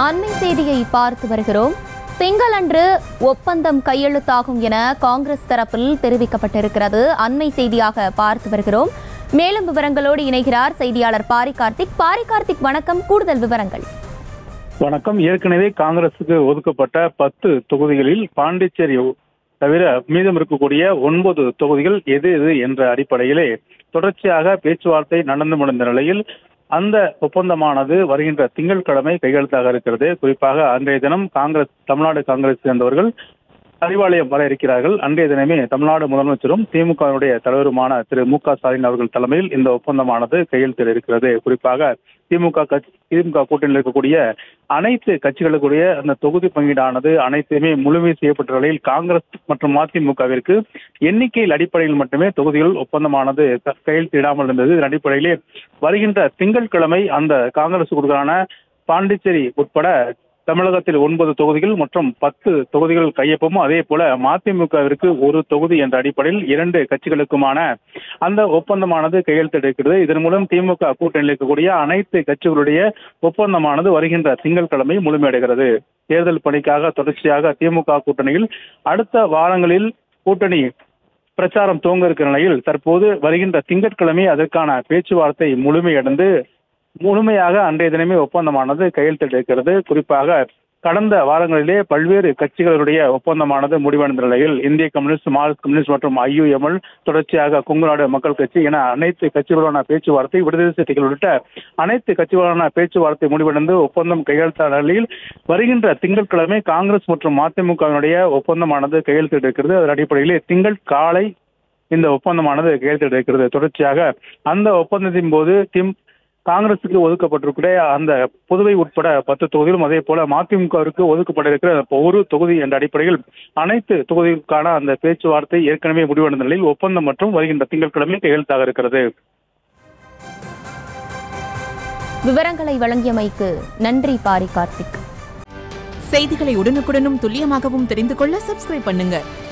அண்மை செய்தியை பார்த்து வருகிறோம் திங்களன்று ஒப்பந்தம் கையெழுத்தாகும் என காங்கிரஸ் தரப்பில் தெரிவிக்கப்பட்டிருக்கிறது அண்மை செய்தியாக பார்த்து வருகிறோம் மேலும் விவரங்களோடு இணைகிறார் செய்தியாளர் பாரி கார்த்திக் பாரி கார்த்திக் வணக்கம் கூடுதல் விவரங்கள் வணக்கம் ஏற்கனவே காங்கிரசுக்கு ஒதுக்கப்பட்ட பத்து தொகுதிகளில் பாண்டிச்சேரி தவிர மீதம் இருக்கக்கூடிய ஒன்பது தொகுதிகள் எது எது என்ற அடிப்படையிலே தொடர்ச்சியாக பேச்சுவார்த்தை நடந்து முடிந்த நிலையில் அந்த ஒப்பந்தமானது வருகின்ற திங்கட்கிழமை கையெழுத்தாக இருக்கிறது குறிப்பாக அன்றைய தினம் காங்கிரஸ் தமிழ்நாடு காங்கிரஸ் சேர்ந்தவர்கள் அறிவாலயம் வர இருக்கிறார்கள் அன்றைய தினமே தமிழ்நாடு முதலமைச்சரும் திமுகவுடைய தலைவருமான திரு மு க ஸ்டாலின் அவர்கள் தலைமையில் இந்த ஒப்பந்தமானது கையெழுத்தில் இருக்கிறது குறிப்பாக திமுக கட்சி திமுக கூட்டணியில் இருக்கக்கூடிய அனைத்து கட்சிகளுக்குடைய அந்த தொகுதி பங்கீடானது அனைத்துமே முழுமை செய்யப்பட்ட நிலையில் காங்கிரஸ் மற்றும் மதிமுகவிற்கு எண்ணிக்கையில் அடிப்படையில் மட்டுமே தொகுதிகள் ஒப்பந்தமானது க- கையெழுத்திடாமல் இருந்தது இதன் அடிப்படையிலே வருகின்ற திங்கட்கிழமை அந்த காங்கிரஸ் கொடுக்கான பாண்டிச்சேரி உட்பட தமிழகத்தில் ஒன்பது தொகுதிகள் மற்றும் பத்து தொகுதிகள் கையொப்பமும் அதே போல மதிமுகவிற்கு ஒரு தொகுதி என்ற அடிப்படையில் இரண்டு கட்சிகளுக்குமான அந்த ஒப்பந்தமானது கையெழுத்திட்டிருக்கிறது இதன் மூலம் திமுக கூட்டணியில் இருக்கக்கூடிய அனைத்து கட்சிகளுடைய ஒப்பந்தமானது வருகின்ற திங்கட்கிழமை முழுமையடைகிறது தேர்தல் பணிக்காக தொடர்ச்சியாக திமுக கூட்டணியில் அடுத்த வாரங்களில் கூட்டணி பிரச்சாரம் துவங்க இருக்கிற நிலையில் தற்போது வருகின்ற திங்கட்கிழமை அதற்கான பேச்சுவார்த்தை முழுமையடைந்து முழுமையாக அன்றைய தினமே ஒப்பந்தமானது கையெழுத்திட்டிருக்கிறது குறிப்பாக கடந்த வாரங்களிலே பல்வேறு கட்சிகளுடைய ஒப்பந்தமானது முடிவடைந்த நிலையில் இந்திய கம்யூனிஸ்ட் மார்க்சிஸ்ட் கம்யூனிஸ்ட் மற்றும் ஐயுஎம்எல் தொடர்ச்சியாக கொங்குநாடு மக்கள் கட்சி என அனைத்து கட்சிகளுடனான பேச்சுவார்த்தை விடுதலை சிறுத்தைகள் உள்ளிட்ட அனைத்து கட்சிகளுடனான பேச்சுவார்த்தை முடிவடைந்து ஒப்பந்தம் கையெழுத்தான நிலையில் வருகின்ற திங்கட்கிழமை காங்கிரஸ் மற்றும் மதிமுகவினுடைய ஒப்பந்தமானது கையெழுத்திட்டிருக்கிறது அதன் அடிப்படையிலே திங்கள் காலை இந்த ஒப்பந்தமானது கையெழுத்திட்டிருக்கிறது தொடர்ச்சியாக அந்த ஒப்பந்தத்தின் போது திம் காங்கிரசுக்கு ஒதுக்கப்பட்டிருக்கிற அந்த புதுவை உட்பட பத்து தொகுதிகளும் அதே போல மதிமுகவிற்கு ஒதுக்கப்பட இருக்கிற ஒரு தொகுதி என்ற அடிப்படையில் அனைத்து தொகுதிகளுக்கான அந்த பேச்சுவார்த்தை ஏற்கனவே முடிவடைந்த நிலையில் ஒப்பந்தம் மற்றும் வருகின்ற திங்கட்கிழமை கையெழுத்தாக இருக்கிறது விவரங்களை வழங்கியமைக்கு நன்றி பாரி கார்த்திக் செய்திகளை உடனுக்குடனும் துல்லியமாகவும் தெரிந்து கொள்ள சப்ஸ்கிரைப் பண்ணுங்க